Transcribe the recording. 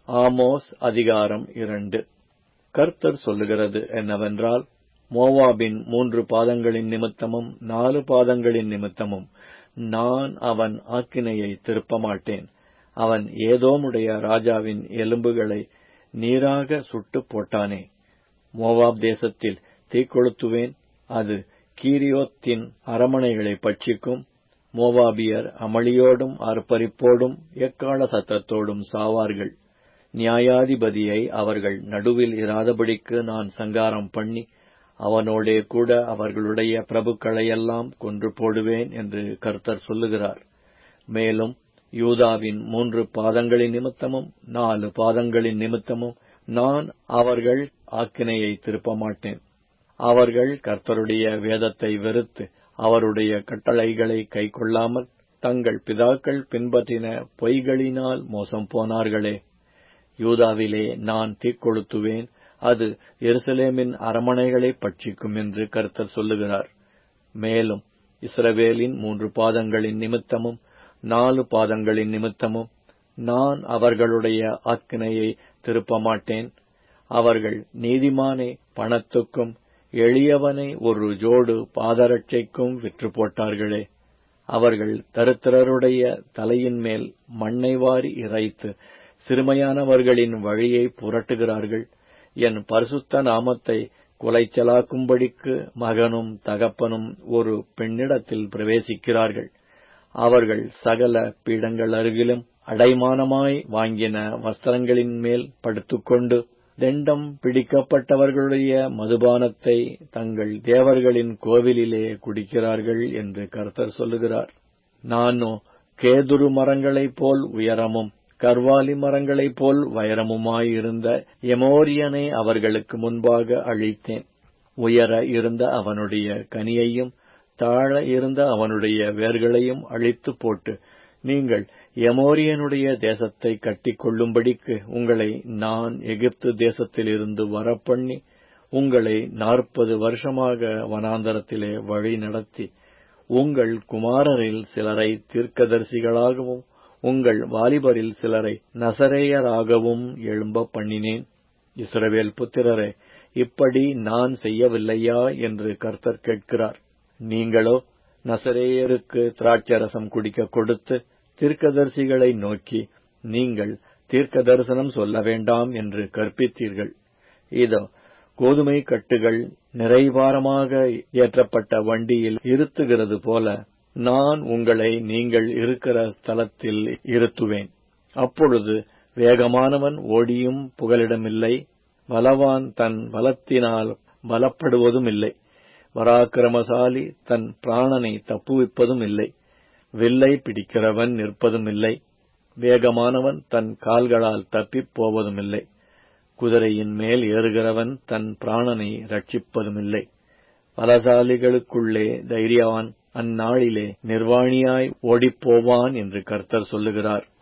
Amos அதிகாரம் இரண்டு கர்த்தர் சொல்லுகிறது என்னவென்றால் மோவாபின் மூன்று பாதங்களின் நிமித்தமும் நாலு பாதங்களின் நிமித்தமும் நான் அவன் ஆக்கினையை திருப்ப மாட்டேன் அவன் ஏதோமுடைய ராஜாவின் எலும்புகளை நீராக சுட்டுப் போட்டானே மோவாப் தேசத்தில் தீக்கொளுத்துவேன் அது கீரியோத்தின் அரமனைகளை பட்சிக்கும் மோவாபியர் அமளியோடும் ஆர்ப்பரிப்போடும் எக்கால சத்தத்தோடும் சாவார்கள் நியாயாதிபதியை அவர்கள் நடுவில் இராதபடிக்கு நான் சங்காரம் பண்ணி அவனோடே கூட அவர்களுடைய பிரபுக்களையெல்லாம் கொன்று போடுவேன் என்று கர்த்தர் சொல்லுகிறார் மேலும் யூதாவின் மூன்று பாதங்களின் நிமித்தமும் நாலு பாதங்களின் நிமித்தமும் நான் அவர்கள் ஆக்கினையை திருப்ப மாட்டேன் அவர்கள் கர்த்தருடைய வேதத்தை வெறுத்து அவருடைய கட்டளைகளை கைக்கொள்ளாமல் தங்கள் பிதாக்கள் பின்பற்றின பொய்களினால் மோசம் போனார்களே யூதாவிலே நான் தீக்கொளுத்துவேன் அது எருசலேமின் அரமனைகளை பட்சிக்கும் என்று கர்த்தர் சொல்லுகிறார் மேலும் இஸ்ரவேலின் மூன்று பாதங்களின் நிமித்தமும் நாலு பாதங்களின் நிமித்தமும் நான் அவர்களுடைய ஆக்கினையை திருப்ப மாட்டேன் அவர்கள் நீதிமானை பணத்துக்கும் எளியவனை ஒரு ஜோடு பாதரட்சைக்கும் விற்று போட்டார்களே அவர்கள் தருத்திரருடைய தலையின் மேல் மண்ணை வாரி இறைத்து சிறுமையானவர்களின் வழியை புரட்டுகிறார்கள் என் பரிசுத்த நாமத்தை குலைச்சலாக்கும்படிக்கு மகனும் தகப்பனும் ஒரு பெண்ணிடத்தில் பிரவேசிக்கிறார்கள் அவர்கள் சகல பீடங்கள் அருகிலும் அடைமானமாய் வாங்கின வஸ்திரங்களின் மேல் படுத்துக்கொண்டு தெண்டம் பிடிக்கப்பட்டவர்களுடைய மதுபானத்தை தங்கள் தேவர்களின் கோவிலிலே குடிக்கிறார்கள் என்று கர்த்தர் சொல்லுகிறார் நானோ கேதுரு மரங்களைப் போல் உயரமும் கர்வாலி மரங்களைப் போல் வைரமுமாயிருந்த எமோரியனை அவர்களுக்கு முன்பாக அழித்தேன் உயர இருந்த அவனுடைய கனியையும் தாழ இருந்த அவனுடைய வேர்களையும் அழித்து போட்டு நீங்கள் எமோரியனுடைய தேசத்தை கட்டிக் கொள்ளும்படிக்கு உங்களை நான் எகிப்து தேசத்திலிருந்து வரப்பண்ணி உங்களை நாற்பது வருஷமாக வனாந்தரத்திலே வழி நடத்தி உங்கள் குமாரரில் சிலரை தீர்க்கதரிசிகளாகவும் உங்கள் வாலிபரில் சிலரை நசரேயராகவும் எழும்ப பண்ணினேன் இஸ்ரவேல் புத்திரரே இப்படி நான் செய்யவில்லையா என்று கர்த்தர் கேட்கிறார் நீங்களோ நசரேயருக்கு திராட்சரசம் குடிக்க கொடுத்து தீர்க்கதரிசிகளை நோக்கி நீங்கள் தீர்க்க தரிசனம் சொல்ல வேண்டாம் என்று கற்பித்தீர்கள் இதோ கோதுமை கட்டுகள் நிறைவாரமாக ஏற்றப்பட்ட வண்டியில் இருத்துகிறது போல நான் உங்களை நீங்கள் இருக்கிற ஸ்தலத்தில் இருத்துவேன் அப்பொழுது வேகமானவன் ஓடியும் புகலிடமில்லை பலவான் தன் பலத்தினால் பலப்படுவதும் இல்லை பராக்கிரமசாலி தன் பிராணனை தப்புவிப்பதும் இல்லை வில்லை பிடிக்கிறவன் நிற்பதும் இல்லை வேகமானவன் தன் கால்களால் தப்பிப் போவதும் இல்லை குதிரையின் மேல் ஏறுகிறவன் தன் பிராணனை ரட்சிப்பதுமில்லை பலசாலிகளுக்குள்ளே தைரியவான் அந்நாளிலே நிர்வாணியாய் ஓடிப்போவான் என்று கர்த்தர் சொல்லுகிறார்